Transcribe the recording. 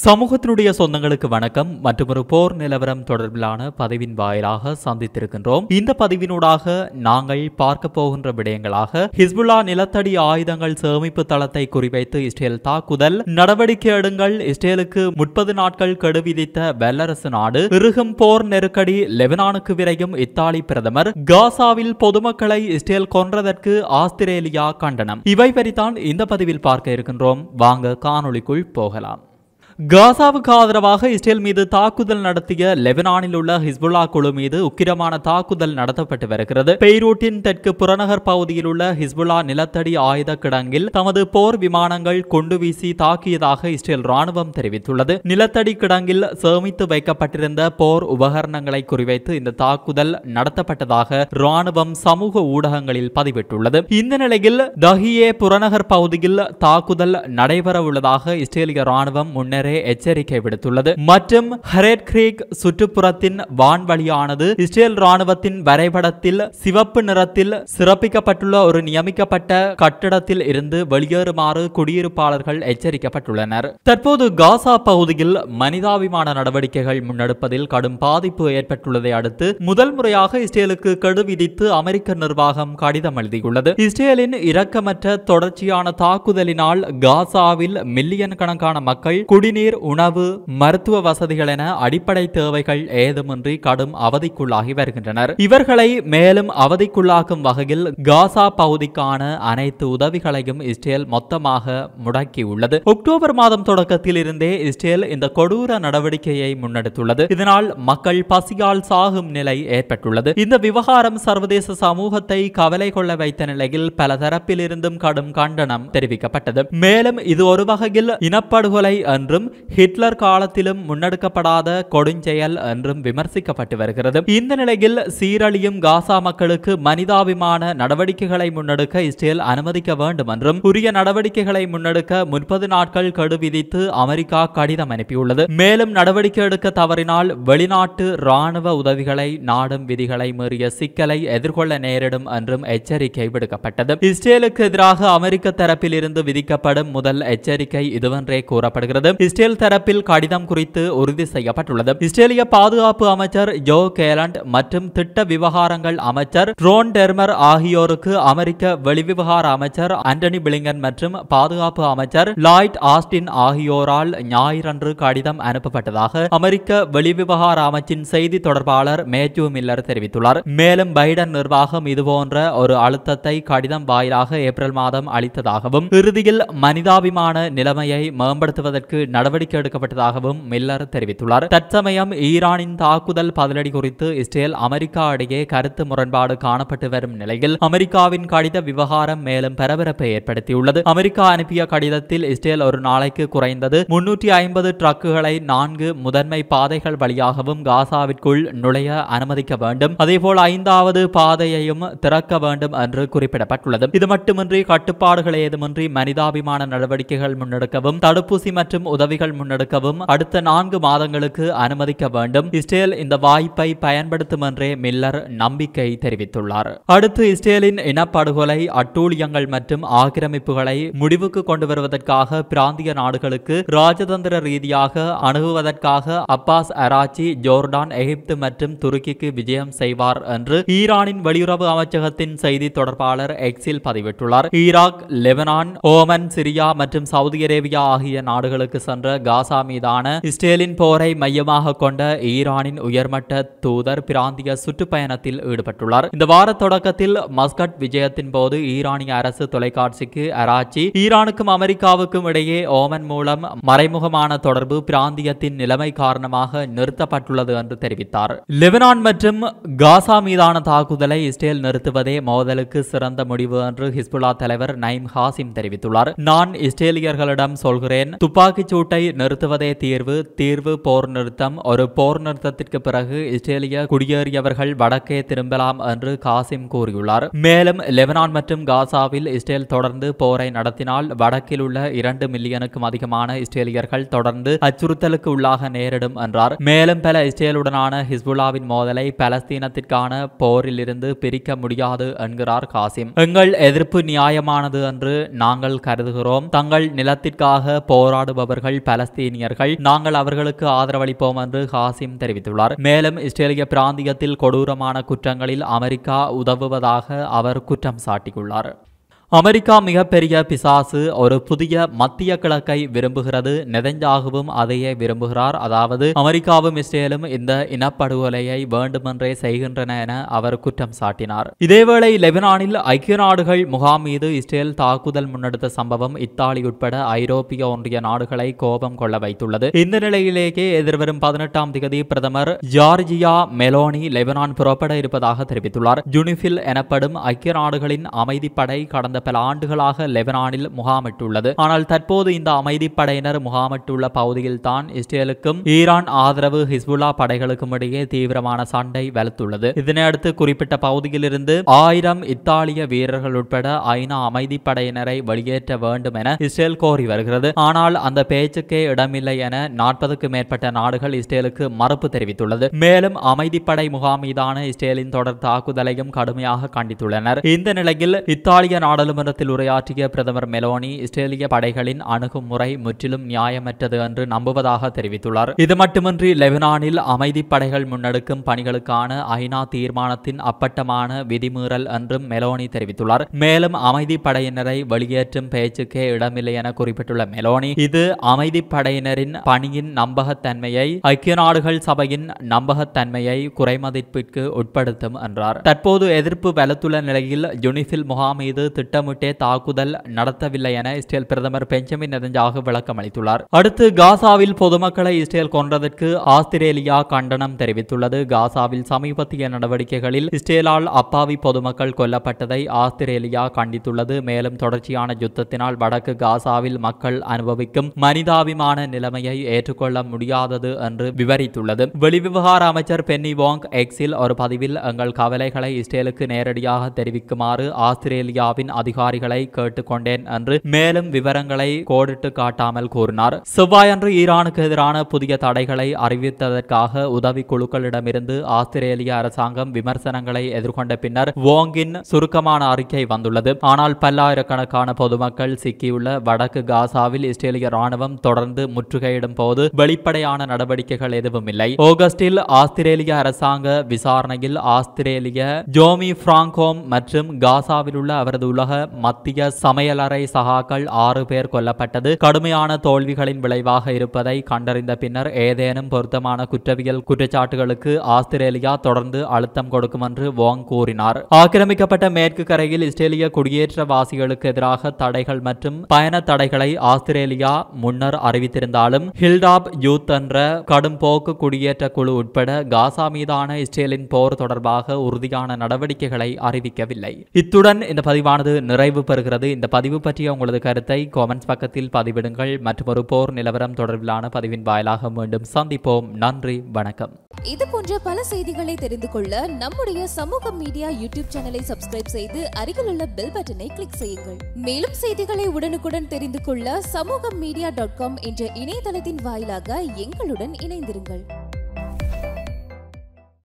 சமூகத்தினுடைய சொந்தங்களுக்கு வணக்கம் மற்றும் ஒரு போர் நிலவரம் தொடர்பிலான பதிவின் வாயிலாக சந்தித்திருக்கின்றோம் இந்த பதிவினூடாக நாங்கள் பார்க்க போகின்ற விடயங்களாக ஹிஸ்புல்லா நிலத்தடி ஆயுதங்கள் சேமிப்பு தளத்தை குறிவைத்து இஸ்ரேல் தாக்குதல் நடவடிக்கை எடுங்கள் இஸ்ரேலுக்கு முப்பது நாட்கள் கெடு விதித்த வல்லரசு நாடு இறுகும் போர் நெருக்கடி லெபனானுக்கு விரையும் இத்தாலி பிரதமர் காசாவில் பொதுமக்களை இஸ்ரேல் கொன்றதற்கு ஆஸ்திரேலியா கண்டனம் இவை பற்றித்தான் இந்த பதிவில் பார்க்க இருக்கின்றோம் வாங்க காணொளிக்குள் போகலாம் காசாவுக்கு ஆதரவாக இஸ்ரேல் மீது தாக்குதல் நடத்திய லெபனானில் உள்ள ஹிஸ்புல்லா குழு மீது உக்கிரமான தாக்குதல் நடத்தப்பட்டு வருகிறது பெய்ரூட்டின் தெற்கு புறநகர் பகுதியில் உள்ள ஹிஸ்புல்லா நிலத்தடி ஆயுத கிடங்கில் தமது போர் விமானங்கள் கொண்டு வீசி தாக்கியதாக இஸ்ரேல் ராணுவம் தெரிவித்துள்ளது நிலத்தடி கிடங்கில் சேமித்து வைக்கப்பட்டிருந்த போர் உபகரணங்களை குறிவைத்து இந்த தாக்குதல் நடத்தப்பட்டதாக ராணுவம் சமூக ஊடகங்களில் பதிவிட்டுள்ளது இந்த நிலையில் தஹியே புறநகர் பகுதியில் தாக்குதல் நடைபெற உள்ளதாக இஸ்ரேலிய ராணுவம் முன்னரே எச்சரிக்கை விடுத்துள்ளது மற்றும் ஹரேட் கிரீக் சுற்றுப்புறத்தின் வான்வழியானது இஸ்ரேல் ராணுவத்தின் வரைபடத்தில் சிவப்பு நிறத்தில் சிறப்பிக்கப்பட்டுள்ள ஒரு நியமிக்கப்பட்ட கட்டடத்தில் இருந்து வெளியேறுமாறு குடியிருப்பாளர்கள் எச்சரிக்கப்பட்டுள்ளனர் தற்போது காசா பகுதியில் மனிதாபிமான நடவடிக்கைகள் முன்னெடுப்பதில் கடும் பாதிப்பு ஏற்பட்டுள்ளதை அடுத்து முதல் முறையாக இஸ்ரேலுக்கு கெடு விதித்து அமெரிக்க நிர்வாகம் கடிதம் எழுதியுள்ளது இஸ்ரேலின் இரக்கமற்ற தொடர்ச்சியான தாக்குதலினால் காசாவில் மில்லியன் கணக்கான மக்கள் குடிநீர் உணவு மருத்துவ வசதிகள் என அடிப்படை தேவைகள் ஏதுமின்றி கடும் அவதிக்குள்ளாகி வருகின்றனர் இவர்களை மேலும் அவதிக்குள்ளாக்கும் வகையில் காசா பகுதிக்கான அனைத்து உதவிகளையும் இஸ்ரேல் மொத்தமாக முடக்கியுள்ளது அக்டோபர் மாதம் தொடக்கத்தில் இருந்தே இஸ்ரேல் இந்த கொடூர நடவடிக்கையை முன்னெடுத்துள்ளது இதனால் மக்கள் பசியால் சாகும் நிலை ஏற்பட்டுள்ளது இந்த விவகாரம் சர்வதேச சமூகத்தை கவலை கொள்ள வைத்த நிலையில் பல தரப்பிலிருந்தும் கடும் கண்டனம் தெரிவிக்கப்பட்டது மேலும் இது ஒரு வகையில் இனப்படுகொலை என்றும் ஹிட்லர் காலத்திலும் முன்னெடுக்கப்படாத கொடுஞ்செயல் என்றும் விமர்சிக்கப்பட்டு வருகிறது இந்த நிலையில் சீரழியும் காசா மக்களுக்கு மனிதாபிமான நடவடிக்கைகளை முன்னெடுக்க இஸ்ரேல் அனுமதிக்க வேண்டும் என்றும் உரிய நடவடிக்கைகளை முன்னெடுக்க முப்பது நாட்கள் கெடு விதித்து அமெரிக்கா கடிதம் அனுப்பியுள்ளது மேலும் நடவடிக்கை எடுக்க தவறினால் வெளிநாட்டு ராணுவ உதவிகளை நாடும் விதிகளை மீறிய சிக்கலை எதிர்கொள்ள நேரிடும் என்றும் எச்சரிக்கை விடுக்கப்பட்டது இஸ்ரேலுக்கு எதிராக அமெரிக்க தரப்பில் இருந்து விதிக்கப்படும் முதல் எச்சரிக்கை இதுவென்றே கூறப்படுகிறது இஸ்ரேல் தரப்பில் கடிதம் குறித்து உறுதி செய்யப்பட்டுள்ளது இஸ்ரேலிய பாதுகாப்பு அமைச்சர் ஜோ கேலண்ட் மற்றும் திட்ட விவகாரங்கள் அமைச்சர் ட்ரோன் டெர்மர் ஆகியோருக்கு அமெரிக்க வெளிவிவகார அமைச்சர் ஆண்டனி பிளிங்கன் மற்றும் பாதுகாப்பு அமைச்சர் லாய்ட் ஆஸ்டின் ஆகியோரால் ஞாயிறன்று கடிதம் அனுப்பப்பட்டதாக அமெரிக்க வெளிவிவகார அமைச்சின் செய்தி தொடர்பாளர் மேத்யூ மில்லர் தெரிவித்துள்ளார் மேலும் பைடன் நிர்வாகம் இதுபோன்ற ஒரு அழுத்தத்தை கடிதம் வாயிலாக ஏப்ரல் மாதம் அளித்ததாகவும் இறுதியில் மனிதாபிமான நிலைமையை மேம்படுத்துவதற்கு நடவடிக்கை எடுக்கப்பட்டதாகவும் மில்லர் தெரிவித்துள்ளார் தற்சமயம் ஈரானின் தாக்குதல் பதிலடி குறித்து இஸ்ரேல் அமெரிக்கா இடையே கருத்து முரண்பாடு காணப்பட்டு வரும் நிலையில் அமெரிக்காவின் கடித விவகாரம் மேலும் பரபரப்பை ஏற்படுத்தியுள்ளது அமெரிக்கா அனுப்பிய கடிதத்தில் இஸ்ரேல் ஒரு நாளைக்கு குறைந்தது முன்னூற்றி ஐம்பது ட்ரக்குகளை நான்கு முதன்மை பாதைகள் வழியாகவும் காசாவிற்குள் நுழைய அனுமதிக்க வேண்டும் அதேபோல் ஐந்தாவது பாதையையும் திறக்க வேண்டும் என்று குறிப்பிடப்பட்டுள்ளது இது மட்டுமின்றி கட்டுப்பாடுகள் ஏதுமின்றி மனிதாபிமான நடவடிக்கைகள் முன்னெடுக்கவும் தடுப்பூசி மற்றும் உதவிகள் முன்னெடுக்கவும் அடுத்த நான்கு மாதங்களுக்கு அனுமதிக்க வேண்டும் இஸ்ரேல் இந்த வாய்ப்பை பயன்படுத்தும் என்றே மில்லர் நம்பிக்கை தெரிவித்துள்ளார் அடுத்து இஸ்ரேலின் இனப்படுகொலை அட்டூழியங்கள் மற்றும் ஆக்கிரமிப்புகளை முடிவுக்கு கொண்டு வருவதற்காக பிராந்திய நாடுகளுக்கு ராஜதந்திர ரீதியாக அணுகுவதற்காக அப்பாஸ் அராச்சி ஜோர்டான் எகிப்து மற்றும் துருக்கிக்கு விஜயம் செய்வார் என்று ஈரானின் வெளியுறவு அமைச்சகத்தின் செய்தி தொடர்பாளர் எக்ஸில் பதிவிட்டுள்ளார் ஈராக் லெபனான் ஓமன் சிரியா மற்றும் சவுதி அரேபியா ஆகிய நாடுகளுக்கு சென்ற காசா மீதான இஸ்ரேலின் போரை மையமாக கொண்ட ஈரானின் உயர்மட்ட தூதர் பிராந்திய சுற்றுப்பயணத்தில் ஈடுபட்டுள்ளார் இந்த வார தொடக்கத்தில் மஸ்கட் விஜயத்தின் போது ஈரானிய அரசு தொலைக்காட்சிக்கு அராச்சி ஈரானுக்கும் அமெரிக்காவுக்கும் இடையே ஓமன் மூலம் மறைமுகமான தொடர்பு பிராந்தியத்தின் நிலைமை காரணமாக நிறுத்தப்பட்டுள்ளது என்று தெரிவித்தார் லெபனான் மற்றும் காசா மீதான தாக்குதலை இஸ்ரேல் நிறுத்துவதே மோதலுக்கு சிறந்த முடிவு என்று ஹிஸ்புல்லா தலைவர் நைம் ஹாசிம் தெரிவித்துள்ளார் நான் இஸ்ரேலியர்களிடம் சொல்கிறேன் துப்பாக்கிச் சூட்டை நிறுத்துவதே தீர்வு தீர்வு போர் நிறுத்தம் ஒரு போர் நிறுத்தத்திற்கு பிறகு இஸ்ரேலிய குடியேறியவர்கள் வடக்கே திரும்பலாம் என்று காசிம் கூறியுள்ளார் மேலும் லெபனான் மற்றும் காசாவில் இஸ்ரேல் தொடர்ந்து போரை நடத்தினால் வடக்கில் உள்ள இரண்டு மில்லியனுக்கும் அதிகமான இஸ்ரேலியர்கள் தொடர்ந்து அச்சுறுத்தலுக்கு உள்ளாக நேரிடும் என்றார் மேலும் பல இஸ்ரேலுடனான ஹிஸ்புல்லாவின் மோதலை பலஸ்தீனத்திற்கான போரில் இருந்து பிரிக்க முடியாது என்கிறார் காசிம் எங்கள் எதிர்ப்பு நியாயமானது என்று நாங்கள் கருதுகிறோம் தங்கள் நிலத்திற்காக போராடுபவர்கள் பலஸ்தீனியர்கள் நாங்கள் அவர்களுக்கு ஆதரவளிப்போம் என்று ஹாசிம் தெரிவித்துள்ளார் மேலும் இஸ்ரேலிய பிராந்தியத்தில் கொடூரமான குற்றங்களில் அமெரிக்கா உதவுவதாக அவர் குற்றம் சாட்டியுள்ளார் அமெரிக்கா மிகப்பெரிய பிசாசு ஒரு புதிய மத்திய கிழக்கை விரும்புகிறது நெதஞ்சாகவும் அதையே விரும்புகிறார் அதாவது அமெரிக்காவும் இஸ்ரேலும் இந்த இனப்படுகொலையை வேண்டுமென்றே செய்கின்றன என அவர் குற்றம் சாட்டினார் இதேவேளை லெபனானில் ஐக்கிய நாடுகள் முகாம் மீது இஸ்ரேல் தாக்குதல் முன்னெடுத்த சம்பவம் இத்தாலி உட்பட ஐரோப்பிய ஒன்றிய நாடுகளை கோபம் கொள்ள வைத்துள்ளது இந்த நிலையிலேயே எதிர்வரும் பதினெட்டாம் திகதி பிரதமர் ஜார்ஜியா மெலோனி லெபனான் புறப்பட இருப்பதாக தெரிவித்துள்ளார் ஜுனிஃபில் எனப்படும் ஐக்கிய நாடுகளின் அமைதிப்படை கடந்த பல ஆண்டுகளாக லெபனானில் முகாமிட்டுள்ளது ஆனால் தற்போது இந்த அமைதிப்படையினர் முகாமிட்டுள்ள பகுதியில் தான் இஸ்ரேலுக்கும் ஈரான் ஆதரவு ஹிஸ்புல்லா படைகளுக்கும் இடையே தீவிரமான சண்டை வலுத்துள்ளது இதனையடுத்து குறிப்பிட்ட பகுதியிலிருந்து ஆயிரம் இத்தாலிய வீரர்கள் உட்பட ஐநா அமைதிப்படையினரை வெளியேற்ற வேண்டும் என இஸ்ரேல் கோரி வருகிறது ஆனால் அந்த பேச்சுக்கே இடமில்லை என நாற்பதுக்கு மேற்பட்ட நாடுகள் இஸ்ரேலுக்கு மறுப்பு தெரிவித்துள்ளது மேலும் அமைதிப்படை முகாம் மீதான இஸ்ரேலின் தொடர் தாக்குதலையும் கடுமையாக கண்டித்துள்ளனர் இந்த நிலையில் இத்தாலிய நாடாளுமன்றத்தில் உரையாற்றிய பிரதமர் மெலோனி இஸ்ரேலிய படைகளின் அணுகுமுறை முற்றிலும் நியாயமற்றது என்று நம்புவதாக தெரிவித்துள்ளார் இது மட்டுமின்றி லெபனானில் அமைதிப்படைகள் முன்னெடுக்கும் பணிகளுக்கான ஐநா தீர்மானத்தின் அப்பட்டமான விதிமீறல் என்றும் மெலோனி தெரிவித்துள்ளார் மேலும் அமைதிப்படையினரை வெளியேற்றும் பேச்சுக்கே இடமில்லை என குறிப்பிட்டுள்ள மெலோனி இது அமைதிப்படையினரின் பணியின் நம்பகத்தன்மையை ஐக்கிய நாடுகள் சபையின் நம்பகத்தன்மையை குறைமதிப்பிற்கு உட்படுத்தும் என்றார் தற்போது எதிர்ப்பு வலுத்துள்ள நிலையில் யுனிஃபில் முகாம் மீது திட்டமிட்டே தாக்குதல் நடத்தவில்லை என இஸ்ரேல் பிரதமர் பெஞ்சமின் நெதஞ்சாகு விளக்கம் அளித்துள்ளார் அடுத்து காசாவில் பொதுமக்களை இஸ்ரேல் கொன்றதற்கு ஆஸ்திரேலியா கண்டனம் தெரிவித்துள்ளது காசாவில் சமீபத்திய நடவடிக்கைகளில் இஸ்ரேலால் அப்பாவி பொதுமக்கள் கொல்லப்பட்டதை ஆஸ்திரேலியா கண்டித்துள்ளது மேலும் தொடர்ச்சியான யுத்தத்தினால் வடக்கு காசாவில் மக்கள் அனுபவிக்கும் மனிதாபிமான நிலைமையை ஏற்றுக்கொள்ள முடியாதது என்று விவரித்துள்ளது வெளிவிவகார அமைச்சர் பென்னி வாங் எக்ஸில் ஒரு பதிவில் எங்கள் கவலைகளை இஸ்ரேலுக்கு நேரடியாக தெரிவிக்குமாறு ஆஸ்திரேலியாவின் அதிகாரிகளை கேட்டுக்கொண்டேன் என்று மேலும் விவரங்களை கோடிட்டு காட்டாமல் கூறினார் செவ்வாயன்று ஈரானுக்கு எதிரான புதிய தடைகளை அறிவித்ததற்காக உதவி குழுக்களிடமிருந்து ஆஸ்திரேலிய அரசாங்கம் விமர்சனங்களை எதிர்கொண்ட பின்னர் வோங்கின் சுருக்கமான அறிக்கை வந்துள்ளது ஆனால் பல்லாயிரக்கணக்கான பொதுமக்கள் சிக்கியுள்ள வடக்கு காசாவில் இஸ்ரேலிய ராணுவம் தொடர்ந்து முற்றுகையிடும் போது வெளிப்படையான நடவடிக்கைகள் எதுவும் இல்லை ஆகஸ்டில் ஆஸ்திரேலிய அரசாங்க விசாரணையில் ஆஸ்திரேலிய ஜோமி பிராங்கோம் மற்றும் காசாவில் உள்ள அவரது உலக மத்திய சமையலறை சகாக்கள் ஆறு பேர் கொல்லப்பட்டது கடுமையான தோல்விகளின் விளைவாக இருப்பதை கண்டறிந்த பின்னர் ஏதேனும் பொருத்தமான குற்றவியல் குற்றச்சாட்டுகளுக்கு ஆஸ்திரேலியா தொடர்ந்து அழுத்தம் கொடுக்கும் என்று வாங் கூறினார் ஆக்கிரமிக்கப்பட்ட மேற்கு கரையில் இஸ்ரேலிய குடியேற்றவாசிகளுக்கு எதிராக தடைகள் மற்றும் பயண தடைகளை ஆஸ்திரேலியா முன்னர் அறிவித்திருந்தாலும் ஹில்டாப் யூத் என்ற கடும் போக்கு குடியேற்ற குழு உட்பட காசா மீதான இஸ்ரேலின் போர் தொடர்பாக உறுதியான நடவடிக்கைகளை அறிவிக்கவில்லை இத்துடன் இந்த பதிவானது நிறைவு பெறுகிறது இந்த பதிவு பற்றிய உங்களது கருத்தை காமெண்ட்ஸ் பக்கத்தில் பதிவிடுங்கள் மற்றும் ஒரு போர் நிலவரம் தொடர்பிலான பதிவின் வாயிலாக மீண்டும் சந்திப்போம் நன்றி வணக்கம் இது போன்ற பல செய்திகளை தெரிந்து கொள்ள நம்முடைய சமூக மீடியா யூடியூப் சேனலை சப்ஸ்கிரைப் செய்து அருகிலுள்ள பெல் பட்டனை கிளிக் செய்யுங்கள் மேலும் செய்திகளை உடனுக்குடன் தெரிந்து கொள்ள சமூக மீடியா டாட் காம் என்ற இணையதளத்தின் வாயிலாக எங்களுடன் இணைந்திருங்கள்